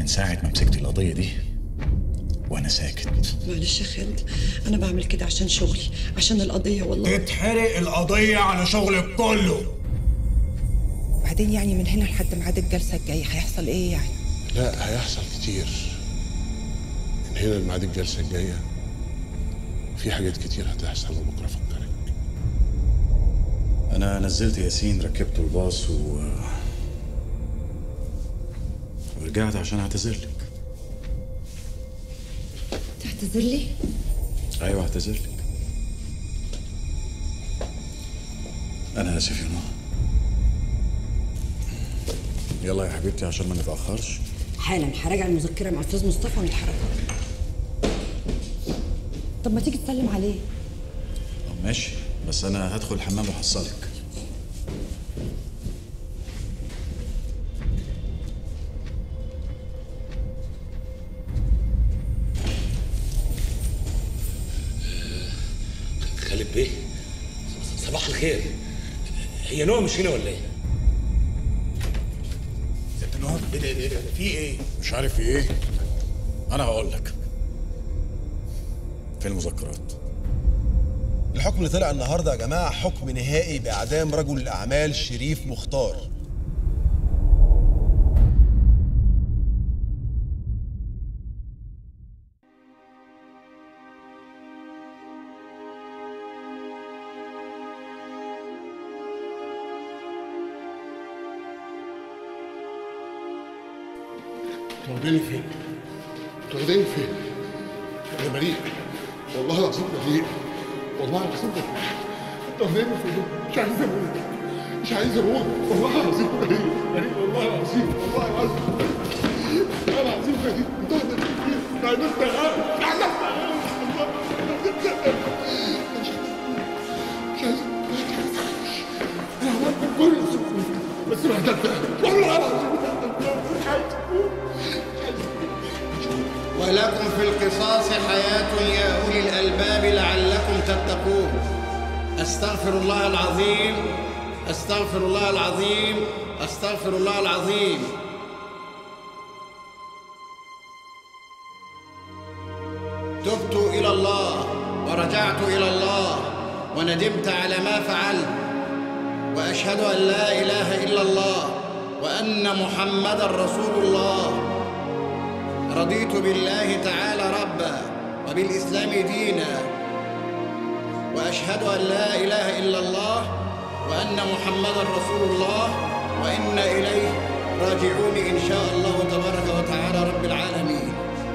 من ساعة ما مسكت القضية دي وأنا ساكت معلش يا خالد انا بعمل كده عشان شغلي عشان القضيه والله تتحرق القضية على شغلك كله وبعدين يعني من هنا لحد ميعاد الجلسه الجايه هيحصل ايه يعني لا هيحصل كتير من هنا لميعاد الجلسة الجاية في حاجات كتير هتحصل وبكرة أفكرك أنا نزلت ياسين ركبته الباص و ورجعت عشان أعتذر لك تعتذر لي أيوة أعتذر لك أنا آسف يا نهى يلا يا حبيبتي عشان ما نتأخرش حالا هراجع المذكره مع استاذ مصطفى ونتحرك طب ما تيجي تسلم عليه طب ماشي بس أنا هدخل الحمام وأحصلك خالد بيه صباح الخير هي نوع مش هنا ولا ايه؟ ست نهى ايه ده ايه ده في ايه؟ مش عارف في إيه أنا هقول لك في المذكرات الحكم اللي طلع النهارده يا جماعه حكم نهائي باعدام رجل الاعمال شريف مختار تاخديني فين؟ تاخديني فين؟ أنا بريء والله العظيم بريء والله العظيم بريء تاخديني فين؟ مش عايز أموت مش عايز أموت والله العظيم بريء بريء والله العظيم والله العظيم والله العظيم بريء تاخديني فين؟ أنا عملت غلط أنا عملت غلط مش عايز مش عايز أنا عملت كل اللي بس ما هدفت والله العظيم مش عايز أموت ولكم في القصاص حياة يا أولي الألباب لعلكم تتقون أستغفر الله العظيم أستغفر الله العظيم أستغفر الله العظيم تبت إلى الله ورجعت إلى الله وندمت على ما فعلت وأشهد أن لا إله إلا الله وأن محمدا رسول الله رضيت بالله تعالى ربا وبالإسلام دينا وأشهد أن لا إله إلا الله وأن محمدا رسول الله وإنا إليه راجعون إن شاء الله تبارك وتعالى رب العالمين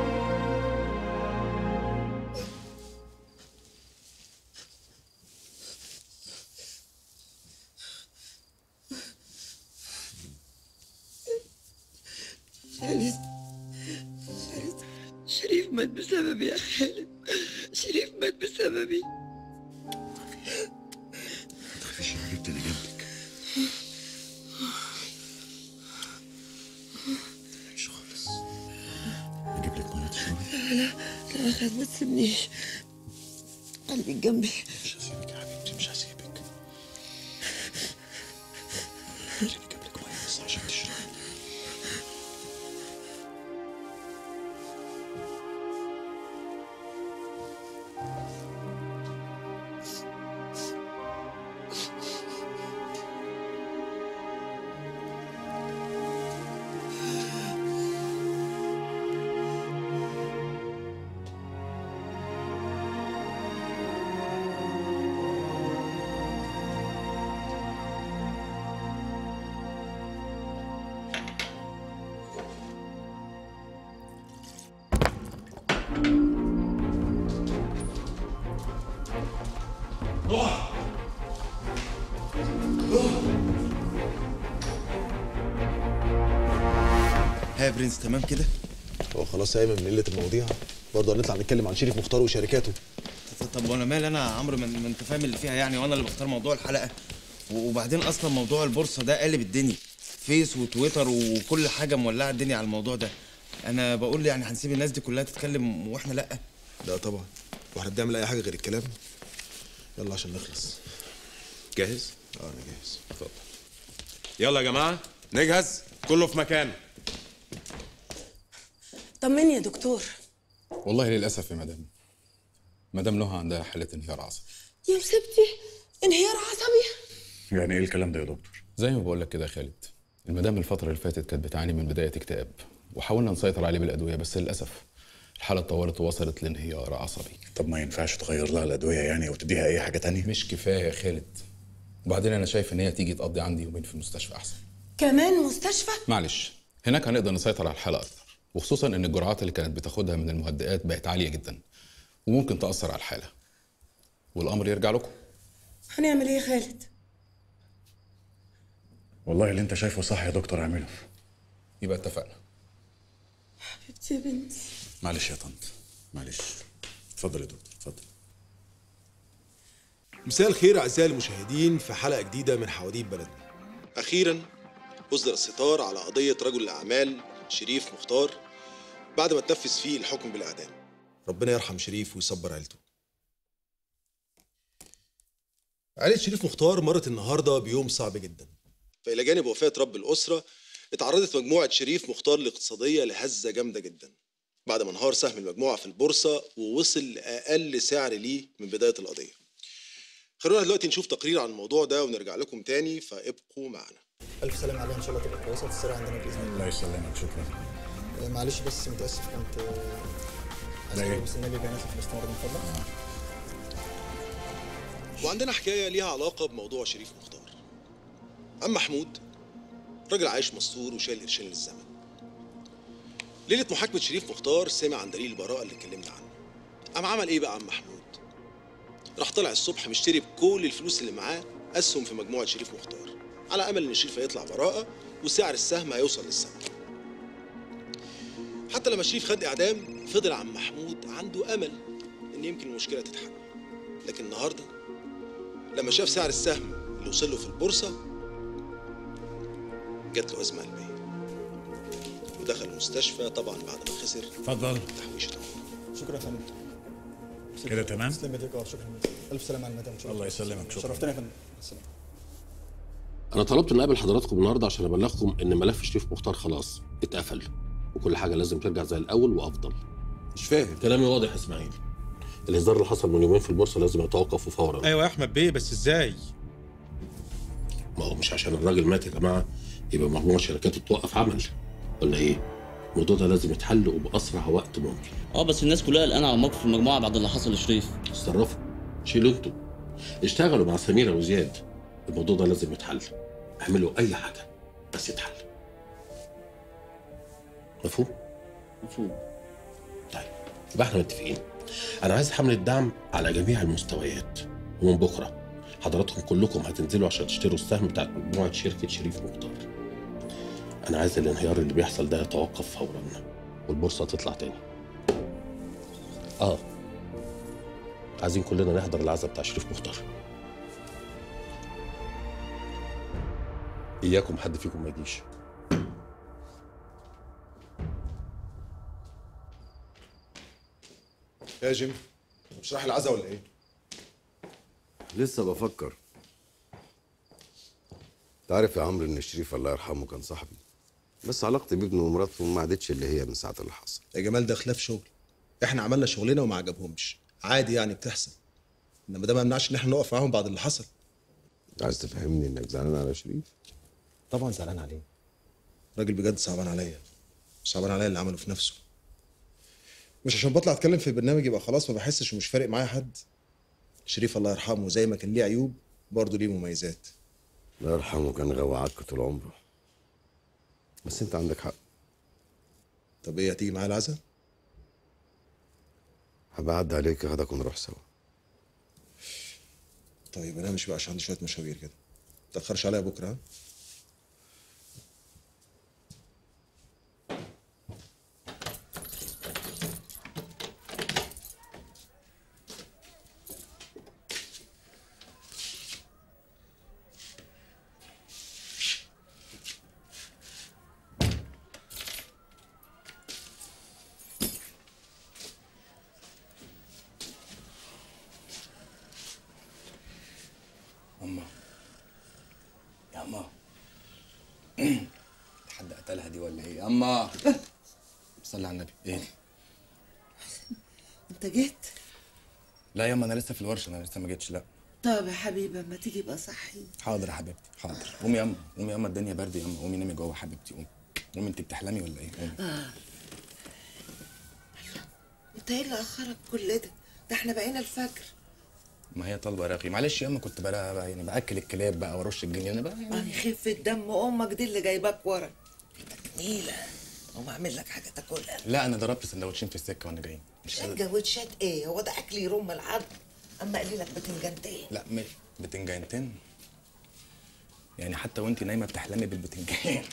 خالد خالد شريف مات بسببي يا خالد شريف مات بسببي تخافيش يا حبيبتي أنا جنبك مش خالص أجيب لك مية تشربي لا لا يا خالد ما تسيبنيش خليك جنبي مش هسيبك يا حبيبتي مش هسيبك أجيب لك مية بس عشان تشربي ها يا برنس تمام كده هو خلاص يا ايمن من قله المواضيع برضه هنطلع نتكلم عن شريف مختار وشركاته طب وانا مالي انا يا عمرو ما ما انت فاهم اللي فيها يعني وانا اللي بختار موضوع الحلقه وبعدين اصلا موضوع البورصه ده قالب الدنيا فيس وتويتر وكل حاجه مولعه الدنيا على الموضوع ده انا بقول يعني هنسيب الناس دي كلها تتكلم واحنا لا لا طبعا واحنا بنعمل اي حاجه غير الكلام يلا عشان نخلص جاهز؟ اه انا جاهز اتفضل يلا يا جماعه نجهز كله في مكانه طمني يا دكتور والله للاسف يا مدام مدام نهى عندها حاله انهيار عصبي يا مسبتي انهيار عصبي يعني ايه الكلام ده يا دكتور زي ما بقول لك كده يا خالد المدام الفتره اللي فاتت كانت بتعاني من بدايه اكتئاب وحاولنا نسيطر عليه بالادويه بس للاسف الحاله اتطورت ووصلت لانهيار عصبي طب ما ينفعش تغير لها الادويه يعني وتديها اي حاجه تانية مش كفايه يا خالد وبعدين انا شايف ان هي تيجي تقضي عندي يومين في المستشفى احسن كمان مستشفى معلش هناك هنقدر نسيطر على الحاله اكتر وخصوصا ان الجرعات اللي كانت بتاخدها من المهدئات بقت عاليه جدا وممكن تاثر على الحاله والامر يرجع لكم هنعمل ايه يا خالد والله اللي انت شايفه صح يا دكتور اعمله يبقى اتفقنا حبيبتي يا بنتي معلش يا طنط معلش اتفضل يا دكتور اتفضل مساء الخير اعزائي المشاهدين في حلقه جديده من حواديت بلدنا اخيرا اصدر الستار على قضيه رجل الاعمال شريف مختار بعد ما اتنفذ فيه الحكم بالاعدام ربنا يرحم شريف ويصبر عيلته عائلة شريف مختار مرت النهارده بيوم صعب جدا فإلى جانب وفاة رب الأسرة اتعرضت مجموعة شريف مختار الاقتصادية لهزة جامدة جدا بعد ما انهار سهم المجموعة في البورصة ووصل لأقل سعر ليه من بداية القضية خلونا دلوقتي نشوف تقرير عن الموضوع ده ونرجع لكم تاني فابقوا معنا ألف سلام عليها إن شاء الله تبقى كويسة وتستريح عندنا بإذن الله. الله يسلمك شكرا آه، معلش بس متأسف كنت آه، عايز لا أقول إيه؟ بس النبي بيانات الاستمرار من فضلك. وعندنا حكاية ليها علاقة بموضوع شريف مختار عم محمود راجل عايش مستور وشايل قرشين للزمن ليلة محاكمة شريف مختار سمع عن دليل البراءة اللي اتكلمنا عنه قام عمل ايه بقى عم محمود راح طلع الصبح مشتري بكل الفلوس اللي معاه اسهم في مجموعة شريف مختار على امل ان شريف هيطلع براءة وسعر السهم هيوصل للسما حتى لما شريف خد اعدام فضل عم محمود عنده امل ان يمكن المشكلة تتحل لكن النهارده لما شاف سعر السهم اللي وصل له في البورصة جات له أزمة قلبية ودخل المستشفى طبعا بعد ما خسر اتفضل تحويشة شكرا يا فندم. كده تمام؟ تسلم ايديك اه شكرا ألف سلام على المدام شكرا الله يسلمك شكرا شرفتنا يا فندم السلام. انا طلبت ان اقابل حضراتكم النهارده عشان ابلغكم ان ملف شريف مختار خلاص اتقفل وكل حاجه لازم ترجع زي الاول وافضل مش فاهم كلامي واضح يا اسماعيل الهزار اللي حصل من يومين في البورصه لازم يتوقف فورا ايوه يا احمد بيه بس ازاي ما هو مش عشان الراجل مات يا جماعه يبقى مجموعه شركات توقف عمل ولا ايه الموضوع ده لازم يتحل وباسرع وقت ممكن اه بس الناس كلها قلقانه على موقف المجموعه بعد اللي حصل لشريف اتصرفوا شيلوا انتوا اشتغلوا مع سميره وزياد الموضوع ده لازم يتحل اعملوا اي حاجه بس يتحل مفهوم مفهوم يبقى احنا متفقين انا عايز حمله دعم على جميع المستويات ومن بكره حضراتكم كلكم هتنزلوا عشان تشتروا السهم بتاعت مجموعه شركه شريف مختار انا عايز الانهيار اللي بيحصل ده يتوقف فورا والبورصه تطلع تاني اه عايزين كلنا نحضر العزاء بتاع شريف مختار اياكم حد فيكم ما يجيش يا جيم مش رايح العزا ولا ايه؟ لسه بفكر تعرف يا عمرو ان شريف الله يرحمه كان صاحبي بس علاقتي بابنه ومراته ما عادتش اللي هي من ساعه اللي حصل يا جمال ده خلاف شغل احنا عملنا شغلنا وما عجبهمش عادي يعني بتحصل انما ده ما يمنعش ان احنا نقف معاهم بعد اللي حصل انت عايز تفهمني انك زعلان على شريف طبعا زعلان عليه راجل بجد صعبان عليا صعبان عليا اللي عمله في نفسه مش عشان بطلع اتكلم في البرنامج يبقى خلاص ما بحسش ومش فارق معايا حد شريف الله يرحمه زي ما كان ليه عيوب برضه ليه مميزات الله يرحمه كان غاوي عك طول عمره بس انت عندك حق طب ايه هتيجي معايا العزا؟ هبعد عليك اخدك ونروح سوا طيب انا مش بقى عشان عندي شويه مشاوير كده متأخرش عليا بكره ها؟ أما يا أما حد قتلها دي ولا إيه؟ أما صلي على النبي ايه انت جيت لا ياما انا لسه في الورشه انا لسه ما جيتش لا طب يا حبيبي اما تيجي بقى صحي حاضر يا حبيبتي حاضر قومي ياما قومي ياما الدنيا برد ياما قومي نامي جوه حبيبتي قومي قومي انت بتحلمي ولا ايه قومي اه انت ايه اللي اخرك كل ده ده احنا بقينا الفجر ما هي طالبه راقي معلش ياما كنت بقى بقى يعني باكل الكلاب بقى وارش الجنينه بقى يعني يعني خفة دم امك دي اللي جايباك ورا انت نيلة هو اعمل لك حاجه تاكلها لا انا ضربت سندوتشين في السكه وانا جاي مش قادر سندوتشات ايه هو ده اكل يرم العظم اما اقلي لك بتنجانتين لا مش بتنجانتين يعني حتى وانت نايمه بتحلمي بالبتنجان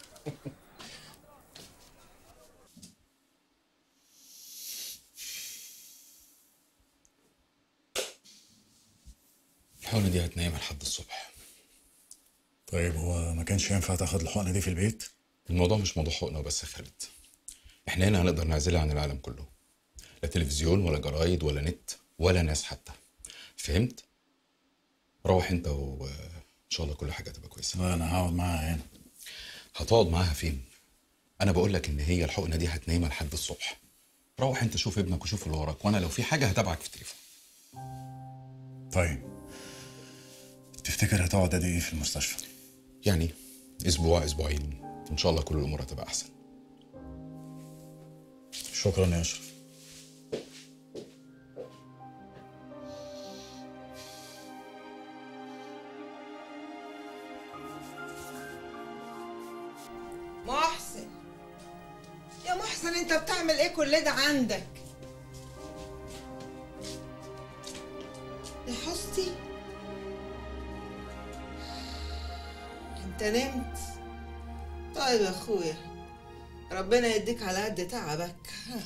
الحقنة دي هتنام لحد الصبح طيب هو ما كانش ينفع تاخد الحقنه دي في البيت الموضوع مش موضوع حقنة بس يا خالد احنا هنا هنقدر نعزلها عن العالم كله لا تلفزيون ولا جرايد ولا نت ولا ناس حتى فهمت؟ روح انت وان شاء الله كل حاجه تبقى كويسه لا انا هقعد معاها هنا هتقعد معاها فين؟ انا بقول لك ان هي الحقنه دي هتنيمها لحد الصبح روح انت شوف ابنك وشوف اللي وراك وانا لو في حاجه هتابعك في التليفون طيب تفتكر هتقعد قد ايه في المستشفى يعني اسبوع اسبوعين ان شاء الله كل الامور هتبقى احسن شكرا يا اشرف محسن يا محسن انت بتعمل ايه كل ده عندك يا حستي انت نمت طيب يا اخويا ربنا يديك على قد تعبك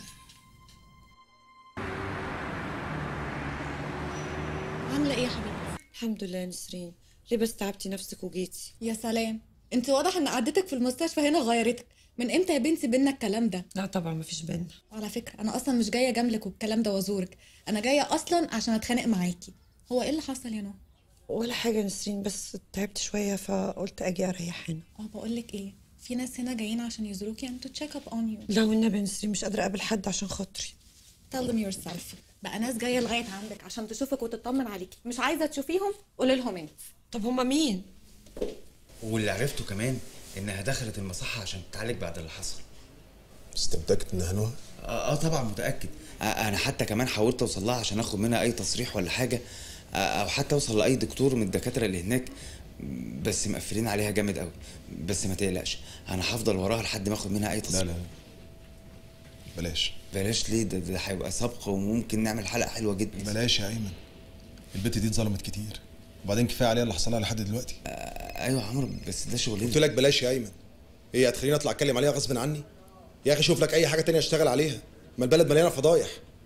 عامله ايه يا حبيبتي الحمد لله يا نسرين ليه بس تعبتي نفسك وجيتي يا سلام انت واضح ان قعدتك في المستشفى هنا غيرتك من امتى يا بنتي بينا الكلام ده لا طبعا مفيش بينا على فكره انا اصلا مش جايه جاملك والكلام ده وازورك انا جايه اصلا عشان اتخانق معاكي هو ايه اللي حصل يا نور ولا حاجه يا نسرين بس تعبت شويه فقلت اجي اريح هنا اه بقول لك ايه في ناس هنا جايين عشان يزوروكي and to check up on you لا والنبي يا نسرين مش قادره اقابل حد عشان خاطري tell them yourself بقى ناس جايه لغايه عندك عشان تشوفك وتطمن عليكي مش عايزه تشوفيهم قولي لهم انت طب هما مين واللي عرفته كمان انها دخلت المصحه عشان تتعالج بعد اللي حصل بس انت متاكد انها نهى؟ اه, آه طبعا متاكد آه انا حتى كمان حاولت اوصل لها عشان اخد منها اي تصريح ولا حاجه آه او حتى اوصل لاي دكتور من الدكاتره اللي هناك بس مقفلين عليها جامد قوي بس ما تقلقش انا هفضل وراها لحد ما اخد منها اي تصريح لا لا بلاش بلاش ليه ده ده هيبقى سبق وممكن نعمل حلقه حلوه جدا بلاش يا ايمن البت دي اتظلمت كتير وبعدين كفايه عليها اللي حصل لها لحد دلوقتي ايوه يا عمرو بس ده شغلنا قلت لك بلاش يا ايمن هي هتخليني اطلع اتكلم عليها غصب عني يا اخي شوف لك اي حاجه تانية اشتغل عليها ما البلد مليانه فضايح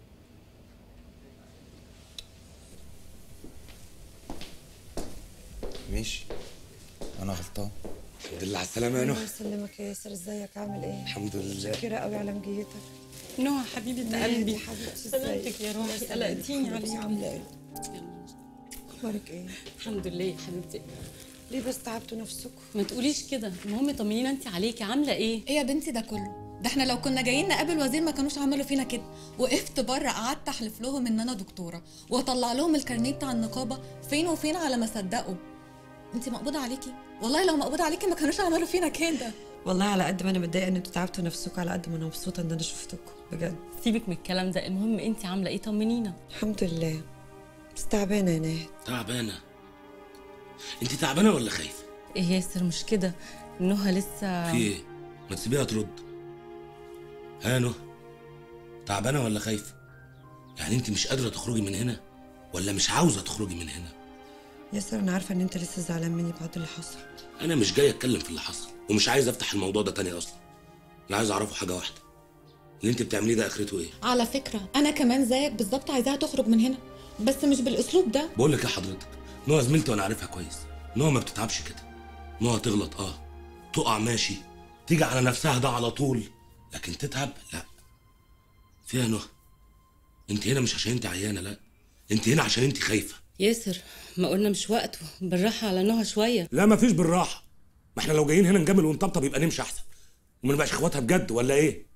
ماشي انا غلطان الحمد لله على السلامه يا الله نهى يسلمك يا ياسر ازيك عامل ايه الحمد لله متشكره قوي على مجيتك نوع حبيبه نادي قلبي حبيبتي سلامتك يا روحي قلقتيني عليكي عامله ايه اخبارك ايه الحمد لله يا حبيبتي ليه بس تعبتوا نفسكم ما تقوليش كده المهم طمنينا انت عليكي عامله ايه ايه يا بنتي ده كله ده احنا لو كنا جايين نقابل وزير ما كانوش عملوا فينا كده وقفت بره قعدت احلف لهم ان انا دكتوره واطلع لهم الكارنيه بتاع النقابه فين وفين على ما صدقوا انت مقبوضه عليكي والله لو مقبوضه عليكي ما كانوش عملوا فينا كده والله على قد ما انا متضايقه ان انتوا تعبتوا نفسكم على قد ما انا مبسوطه ان انا شفتكم بجد سيبك من الكلام ده المهم انت عامله ايه طمنينا الحمد لله بس تعبانه يا نهد تعبانه انت تعبانه ولا خايفه ايه ياسر مش كده نهى لسه في ايه ما تسيبيها ترد ها نهى تعبانه ولا خايفه يعني انت مش قادره تخرجي من هنا ولا مش عاوزه تخرجي من هنا ياسر انا عارفه ان انت لسه زعلان مني بعد اللي حصل انا مش جاي اتكلم في اللي حصل ومش عايز افتح الموضوع ده تاني اصلا انا عايز اعرفه حاجه واحده اللي انت بتعمليه ده اخرته ايه على فكره انا كمان زيك بالظبط عايزاها تخرج من هنا بس مش بالاسلوب ده بقول لك يا حضرتك نوع زميلتي وانا عارفها كويس نوع ما بتتعبش كده نوع تغلط اه تقع ماشي تيجي على نفسها ده على طول لكن تتعب لا فيها نهى انت هنا مش عشان انت عيانه لا انت هنا عشان انت خايفه ياسر ما قلنا مش وقته بالراحه على نهى شويه لا مفيش بالراحه ما احنا لو جايين هنا نجمل ونطبطب يبقى نمشي احسن وما نبقاش اخواتها بجد ولا ايه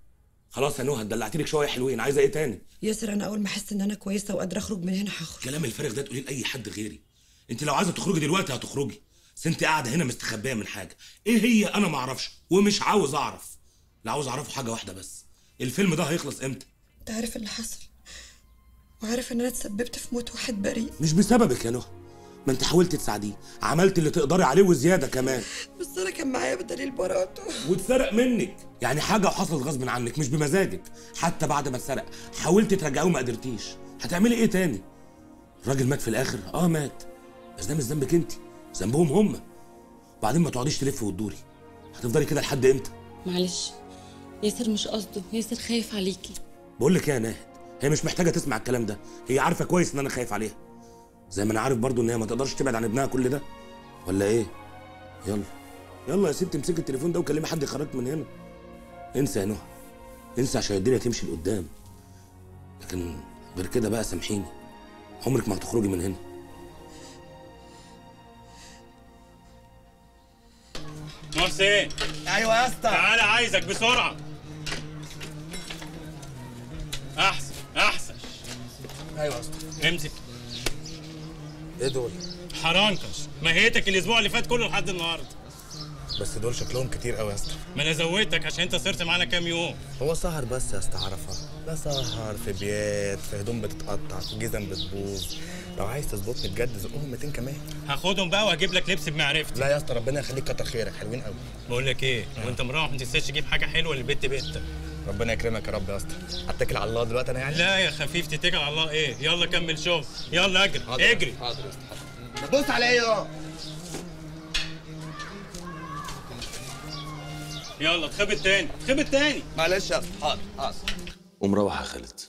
خلاص يا نهى دلعتي لك شويه حلوين عايزه ايه تاني ياسر انا اول ما احس ان انا كويسه وقادره اخرج من هنا هخرج كلام الفارغ ده تقوليه لاي حد غيري انت لو عايزه تخرجي دلوقتي هتخرجي بس انت قاعده هنا مستخبيه من حاجه ايه هي انا ما اعرفش ومش عاوز اعرف لا عاوز اعرفه حاجه واحده بس الفيلم ده هيخلص امتى انت عارف اللي حصل وعارف ان انا اتسببت في موت واحد بريء مش بسببك يا نهى ما انت حاولت تساعديه عملت اللي تقدري عليه وزياده كمان بس انا كان معايا بدليل براءته واتسرق منك يعني حاجه وحصلت غصب عنك مش بمزاجك حتى بعد ما اتسرق حاولت ترجعيه وما قدرتيش هتعملي ايه تاني الراجل مات في الاخر اه مات بس ده مش ذنبك انت ذنبهم هم بعدين ما تقعديش تلفي وتدوري هتفضلي كده لحد امتى معلش ياسر مش قصده ياسر خايف عليكي بقول لك ايه يا ناهد هي مش محتاجه تسمع الكلام ده هي عارفه كويس ان انا خايف عليها زي ما انا عارف برضو ان هي ما تقدرش تبعد عن ابنها كل ده ولا ايه يلا يلا يا ست امسكي التليفون ده وكلمي حد يخرجك من هنا انسى يا نهى انسى عشان الدنيا تمشي لقدام لكن غير كده بقى سامحيني عمرك ما هتخرجي من هنا محسن ايوه يا اسطى تعالى عايزك بسرعه احسن احسن ايوه يا اسطى امسك ايه دول حرنكش مهيتك الاسبوع اللي فات كله لحد النهارده بس دول شكلهم كتير قوي يا اسطى ما انا زودتك عشان انت صرت معانا كام يوم هو سهر بس يا اسطى عرفه لا سهر في بيات في هدوم بتتقطع في جزم بتبوظ لو عايز تظبطني بجد زقهم 200 كمان هاخدهم بقى وهجيب لك لبس بمعرفتي لا يا اسطى ربنا يخليك كتر خيرك حلوين قوي بقول لك ايه وانت مروح ما تنساش تجيب حاجه حلوه للبت بنتك ربنا يكرمك يا رب يا اسطى اتكل على الله دلوقتي انا يعني لا يا خفيف تتكل على الله ايه يلا كمل شغل يلا اجري اجري حاضر يا اسطى بص عليا اهو يلا اتخبط تاني اتخبط تاني معلش يا اسطى حاضر حاضر قوم روح يا خالد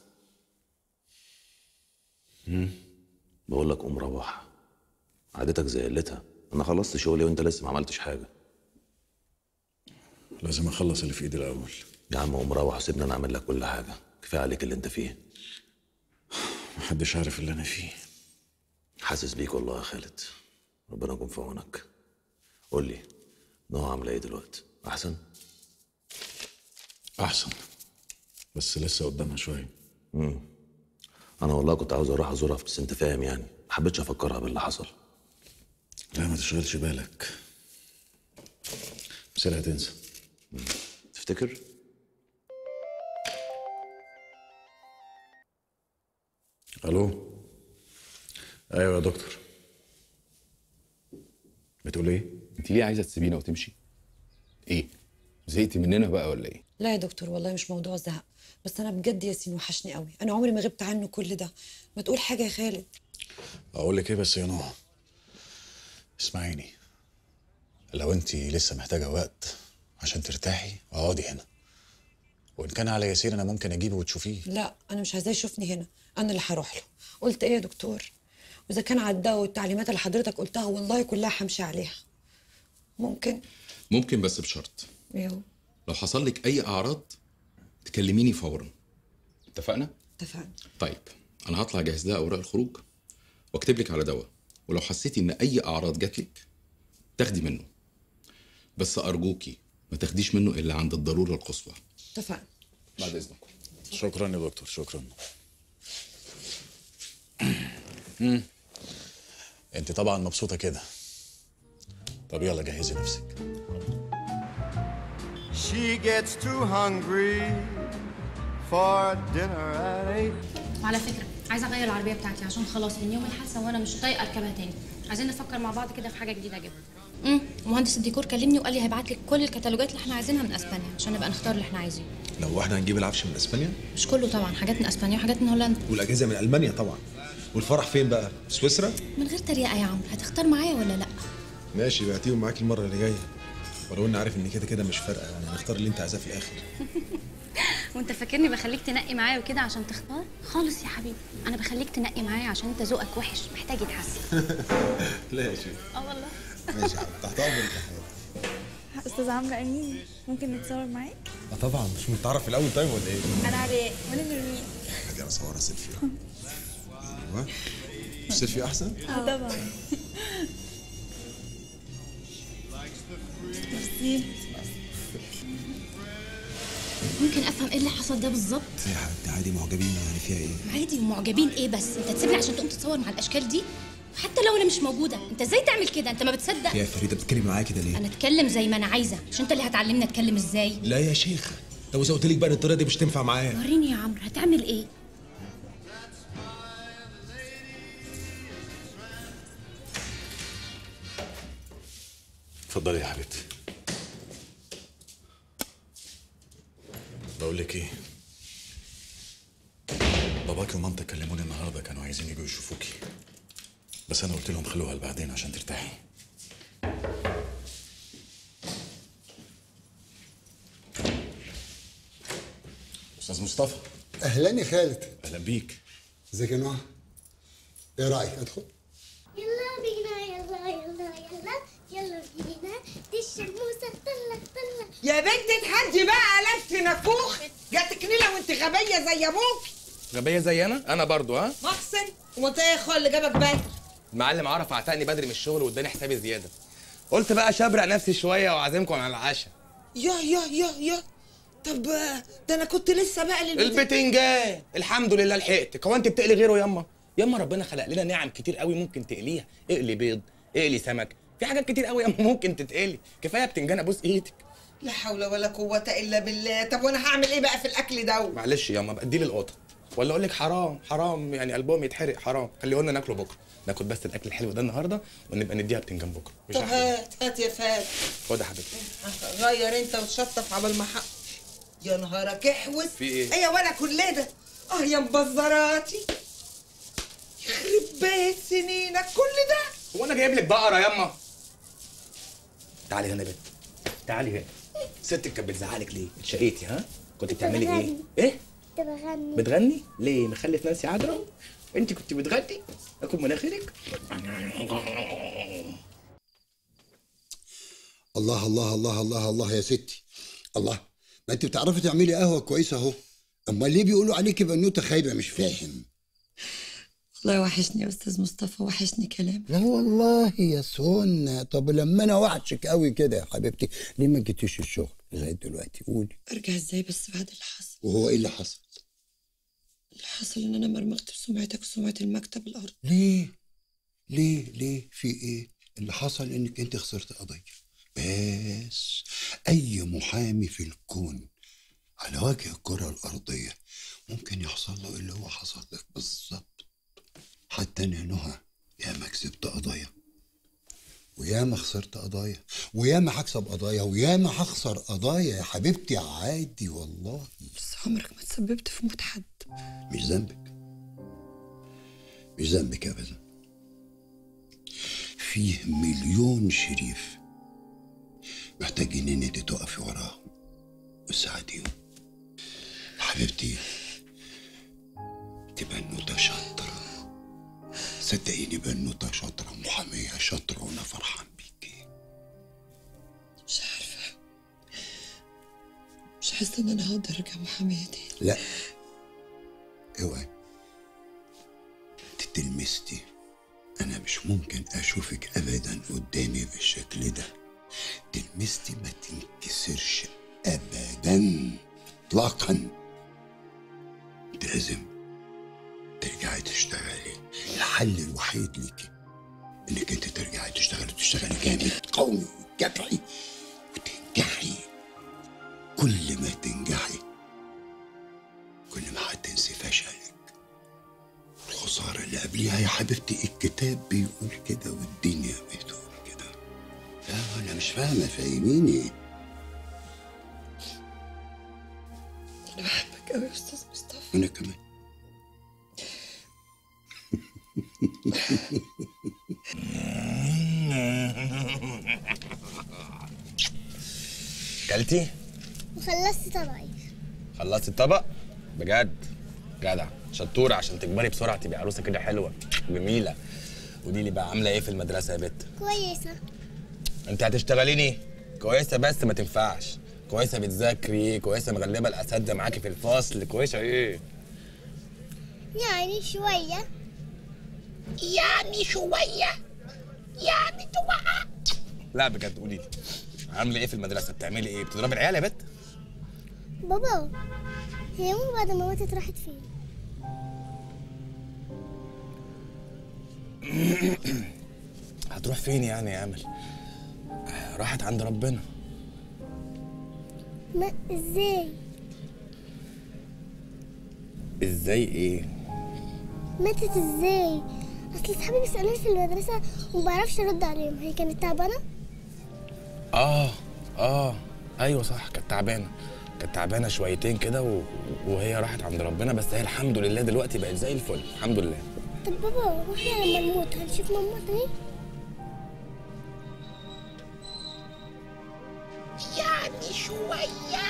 بقول لك قوم روح عادتك زي قلتها انا خلصت شغلي وانت لسه ما عملتش حاجه لازم اخلص اللي في ايدي الاول يا عم قوم روح وسيبني انا اعمل لك كل حاجه كفايه عليك اللي انت فيه محدش عارف اللي انا فيه حاسس بيك والله يا خالد ربنا يكون في عونك قول لي نوع عامله ايه دلوقتي احسن احسن بس لسه قدامها شويه امم انا والله كنت عاوز اروح ازورها بس انت فاهم يعني ما حبيتش افكرها باللي حصل لا ما تشغلش بالك بس لا تنسى تفتكر الو ايوه يا دكتور بتقول ايه انت ليه عايزه تسيبينا وتمشي ايه زهقتي مننا بقى ولا ايه لا يا دكتور والله مش موضوع زهق بس انا بجد ياسين وحشني قوي انا عمري ما غبت عنه كل ده ما تقول حاجه يا خالد اقول لك ايه بس يا نوح اسمعيني لو انت لسه محتاجه وقت عشان ترتاحي اقعدي هنا وان كان على ياسين انا ممكن اجيبه وتشوفيه لا انا مش عايزاه يشوفني هنا انا اللي هروح له قلت ايه يا دكتور واذا كان عداه والتعليمات اللي حضرتك قلتها والله كلها همشي عليها ممكن ممكن بس بشرط ايوه لو حصل لك اي اعراض تكلميني فورا اتفقنا اتفقنا طيب انا هطلع اجهز لها اوراق الخروج واكتب لك على دواء ولو حسيتي ان اي اعراض جات لك تاخدي منه بس ارجوكي ما تاخديش منه الا عند الضروره القصوى اتفقنا بعد اذنك شكرا يا دكتور شكرا انت طبعا مبسوطه كده طب يلا جهزي نفسك She gets too hungry for dinner at eight. وعلى فكرة عايزة أغير العربية بتاعتي عشان خلاص من يوم الحادثة وأنا مش طايقة أركبها تاني عايزين نفكر مع بعض كده في حاجة جديدة أجيبها امم مهندس الديكور كلمني وقال لي هيبعت لك كل الكتالوجات اللي احنا عايزينها من اسبانيا عشان نبقى نختار اللي احنا عايزينه لو احنا هنجيب العفش من اسبانيا مش كله طبعا حاجات من اسبانيا وحاجات من هولندا والاجهزه من المانيا طبعا والفرح فين بقى سويسرا من غير تريقة يا عمرو هتختار معايا ولا لا ماشي بعتيهم معاك المره اللي جايه ولو اني عارف ان كده كده مش فارقه يعني هنختار اللي انت عايزاه في الاخر وانت فاكرني بخليك تنقي معايا وكده عشان تختار خالص يا حبيبي انا بخليك تنقي معايا عشان انت ذوقك وحش محتاج يتحسن لا يا شيخ اه والله ماشي يا حبيبي تحت امرك يا حبيبي استاذ عمرو امين ممكن نتصور معاك اه طبعا مش متعرف في الاول طيب ولا ايه؟ انا علياء وانا نرمين حاجه اصورها سيلفي ايوه مش سيلفي احسن؟ اه طبعا ميرسي ممكن افهم ايه اللي حصل ده بالظبط يا حبيبتي عادي معجبين يعني فيها ايه عادي ومعجبين ايه بس انت تسيبني عشان تقوم تتصور مع الاشكال دي حتى لو انا مش موجوده انت ازاي تعمل كده انت ما بتصدق يا فريده بتتكلمي معايا كده ليه انا اتكلم زي ما انا عايزه مش انت اللي هتعلمني اتكلم ازاي لا يا شيخ لو إذا قلت لك بقى إن الطريقه دي مش تنفع معايا وريني يا عمرو هتعمل ايه اتفضلي يا حبيبتي بقول لك ايه باباكي ومامتك كلموني النهارده كانوا عايزين يجوا يشوفوكي بس انا قلت لهم خلوها لبعدين عشان ترتاحي استاذ مصطفى اهلا يا خالد اهلا بيك ازيك يا نوح ايه رايك ادخل يلا بينا يلا يلا يلا يلا بينا دش الموسى طلع طلع يا بنت تحدي بقى لف نفوخك جاتك نيله وانت غبيه زي ابوك غبية زي انا انا برضو ها محسن وانت ايه يا اخويا اللي جابك بدري المعلم عرف عتقني بدري من الشغل واداني حسابي زياده قلت بقى اشبرق نفسي شويه واعزمكم على العشاء يا يا يا يا طب آه، ده انا كنت لسه بقى للبت- البتنجان الحمد لله لحقتك هو انت بتقلي غيره ياما ياما ربنا خلق لنا نعم كتير قوي ممكن تقليها اقلي بيض اقلي سمك في حاجات كتير قوي ياما ممكن تتقلي كفايه بتنجان ابوس ايدك لا حول ولا قوه الا بالله طب وانا هعمل ايه بقى في الاكل ده معلش ياما بقى اديلي القطه ولا اقول لك حرام حرام يعني قلبهم يتحرق حرام خليهولنا ناكله بكره ناكل بس الاكل الحلو ده النهارده ونبقى نديها بتنجان بكره مش طب أحلى. هات هات يا فات خد يا حبيبتي غير انت وتشطف عبال ما حق يا نهارك احوس في ايه؟ ايه ولا كل ده اه يا مبزراتي يخرب بيت سنينك كل ده هو انا جايب لك بقره ياما تعالي هنا يا بنت تعالي هنا ستك كانت بتزعلك ليه؟ اتشقيتي ها؟ كنت بتعملي ايه؟ ايه؟ كنت بغني بتغني؟ ليه؟ مخلف نانسي عجرم؟ انت كنت بتغني؟ اكل مناخيرك؟ الله الله الله الله الله يا ستي الله ما انت بتعرفي تعملي قهوه كويسه اهو امال ليه بيقولوا عليكي بنوته خايبه مش فاهم والله وحشني يا استاذ مصطفى وحشني كلام لا والله يا سهنة طب لما انا وحشك قوي كده يا حبيبتي ليه ما جيتيش الشغل لغايه دلوقتي قولي ارجع ازاي بس بعد اللي حصل وهو ايه اللي حصل اللي حصل ان انا مرمغت سمعتك وسمعه المكتب الارض ليه ليه ليه في ايه اللي حصل انك انت خسرت قضيه بس اي محامي في الكون على وجه الكره الارضيه ممكن يحصل له اللي هو حصل لك بالظبط حتى انا نهى يا ما كسبت قضايا ويا ما خسرت قضايا ويا ما هكسب قضايا ويا ما هخسر قضايا يا حبيبتي عادي والله بس عمرك ما تسببت في موت حد مش ذنبك مش ذنبك ابدا فيه مليون شريف محتاجين ان انت تقفي وراهم وتساعديهم حبيبتي دي بنوته شاطره صدقيني بنوته شاطره محاميه شاطره وانا فرحان بيكي مش عارفه مش حاسه ان انا هقدر ارجع محاميه تاني لا اوعي تتلمستي انا مش ممكن اشوفك ابدا قدامي بالشكل ده تلمستي ما تنكسرش ابدا اطلاقا لازم ترجعي تشتغلي الحل الوحيد ليكي انك انت ترجعي تشتغلي تشتغلي جامد قوي وتجدعي وتنجحي كل ما تنجحي كل ما هتنسي فشلك الخسارة اللي قبليها يا حبيبتي الكتاب بيقول كده والدنيا بتقول كده لا أنا مش فاهمة فاهميني انا بحبك قوي يا استاذ مصطفى أنا كمان كلتي؟ وخلصت طبعي خلصتي الطبق؟ بجد جدع شطورة عشان تكبري بسرعة تبقي عروسة كده حلوة جميلة قولي لي بقى عاملة ايه في المدرسة يا بت؟ كويسة انت هتشتغليني كويسة بس ما تنفعش كويسة بتذاكري كويسة مغلبة الأساتذة معاكي في الفصل كويسة ايه؟ يعني شوية يعني شوية يعني تبقى لا بجد قولي لي عاملة ايه في المدرسة؟ بتعملي ايه؟ بتضربي العيال يا بت؟ بابا هي ماما بعد ما ماتت راحت فين هتروح فين يعني يا امل راحت عند ربنا ما ازاي ازاي ايه ماتت ازاي اصل اصحابي بيسالوني في المدرسه وما بعرفش ارد عليهم هي كانت تعبانه اه اه ايوه صح كانت تعبانه كانت تعبانه شويتين كده و... وهي راحت عند ربنا بس هي الحمد لله دلوقتي بقت زي الفل الحمد لله طب بابا واحنا لما نموت هنشوف ماما تاني يعني شوية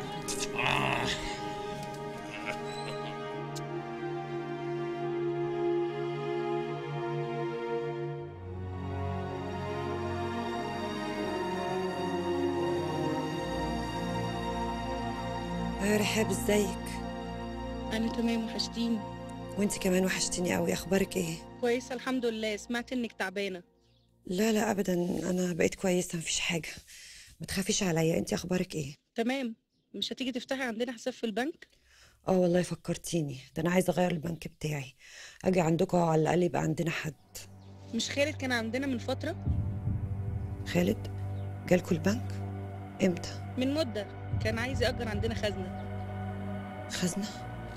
يا رحاب ازيك أنا تمام وحشتيني وانت كمان وحشتيني قوي اخبارك ايه كويسة الحمد لله سمعت إنك تعبانة لا لا ابدا انا بقيت كويسه مفيش حاجه ما تخافيش عليا انت اخبارك ايه تمام مش هتيجي تفتحي عندنا حساب في البنك اه والله فكرتيني ده انا عايزه اغير البنك بتاعي اجي عندكم على الاقل يبقى عندنا حد مش خالد كان عندنا من فترة خالد جالكوا البنك امتى من مدة كان عايز يأجر عندنا خزنة خزنه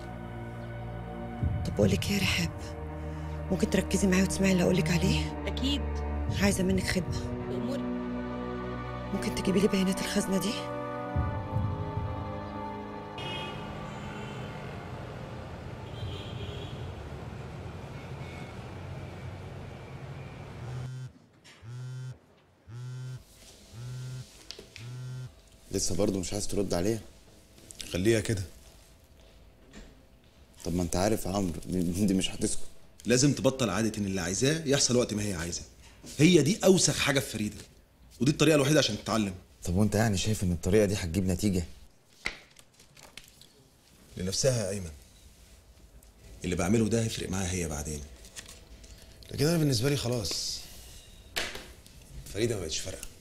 طب بقول لك ايه يا رحاب ممكن تركزي معايا وتسمعي اللي اقول لك عليه أكيد عايزه منك خدمه بأموري ممكن تجيبي لي بيانات الخزنه دي لسه برضه مش عايز ترد عليها خليها كده طب ما انت عارف يا عمرو دي دي مش هتسكت لازم تبطل عادة ان اللي عايزاه يحصل وقت ما هي عايزاه هي دي اوسخ حاجة في فريدة ودي الطريقة الوحيدة عشان تتعلم طب وانت يعني شايف ان الطريقه دي هتجيب نتيجه لنفسها يا ايمن اللي بعمله ده هيفرق معاها هي بعدين لكن انا بالنسبة لي خلاص فريدة ما بقتش فارقة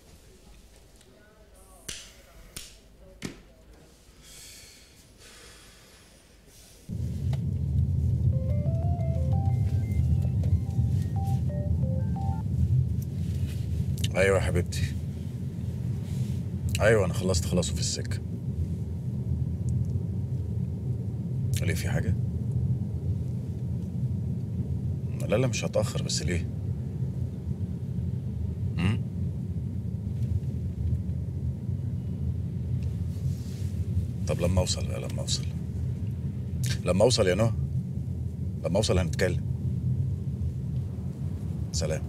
ايوه يا حبيبتي ايوه انا خلصت خلاص في السكه ليه في حاجه لا لا مش هتاخر بس ليه مم؟ طب لما اوصل بقى لما اوصل لما اوصل يا نهى لما اوصل هنتكلم سلام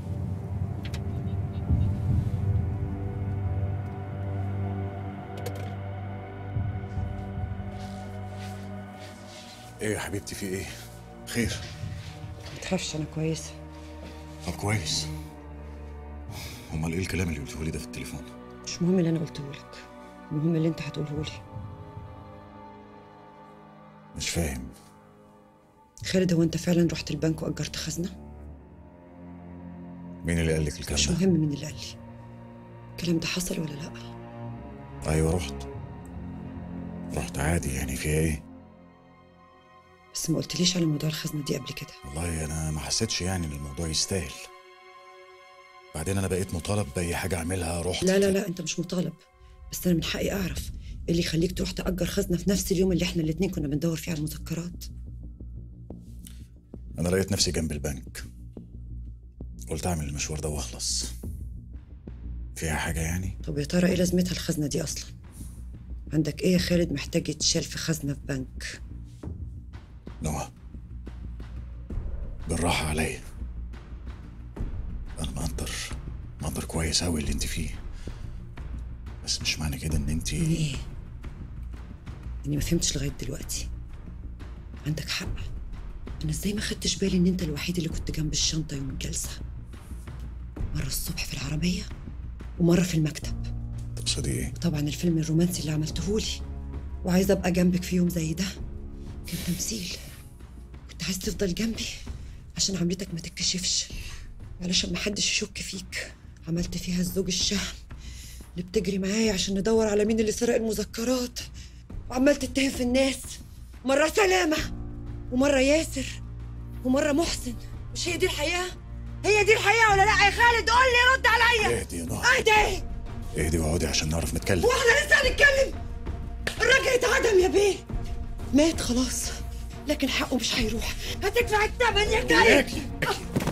ايه يا حبيبتي في ايه خير ما تخافش انا كويسه طب كويس امال ايه الكلام اللي قلته لي ده في التليفون مش مهم اللي انا قلته لك المهم اللي انت هتقوله لي مش فاهم خالد هو انت فعلا رحت البنك واجرت خزنه مين اللي قال لك الكلام مش ده مهم مين اللي قال لي الكلام ده حصل ولا لا ايوه رحت رحت عادي يعني فيها ايه بس ما قلتليش على موضوع الخزنه دي قبل كده والله انا ما حسيتش يعني ان الموضوع يستاهل بعدين انا بقيت مطالب باي حاجه اعملها رحت لا لا لا انت مش مطالب بس انا من حقي اعرف إيه اللي يخليك تروح تأجر خزنه في نفس اليوم اللي احنا الاتنين كنا بندور فيه على المذكرات انا لقيت نفسي جنب البنك قلت اعمل المشوار ده واخلص فيها حاجه يعني طب يا ترى ايه لازمتها الخزنه دي اصلا عندك ايه يا خالد محتاج يتشال في خزنه في بنك نوى بالراحه عليا انا مقدر مقدر كويس قوي اللي انت فيه بس مش معنى كده ان انت يعني ايه اني ما فهمتش لغايه دلوقتي عندك حق انا ازاي ما خدتش بالي ان انت الوحيد اللي كنت جنب الشنطه يوم الجلسه مره الصبح في العربيه ومره في المكتب تقصدي ايه طبعا الفيلم الرومانسي اللي عملتهولي وعايزه ابقى جنبك في يوم زي ده كان تمثيل كنت عايز تفضل جنبي عشان عملتك ما تتكشفش علشان ما حدش يشك فيك عملت فيها الزوج الشهم اللي بتجري معايا عشان ندور على مين اللي سرق المذكرات وعمال تتهم في الناس مرة سلامة ومرة ياسر ومرة محسن مش هي دي الحقيقة؟ هي دي الحقيقة ولا لا يا خالد قول لي رد عليا اهدي يا نهى اهدي اهدي واقعدي عشان نعرف نتكلم واحنا لسه هنتكلم الراجل اتعدم يا بيه مات خلاص لكن حقه مش هيروح هتدفع الثمن يا كريم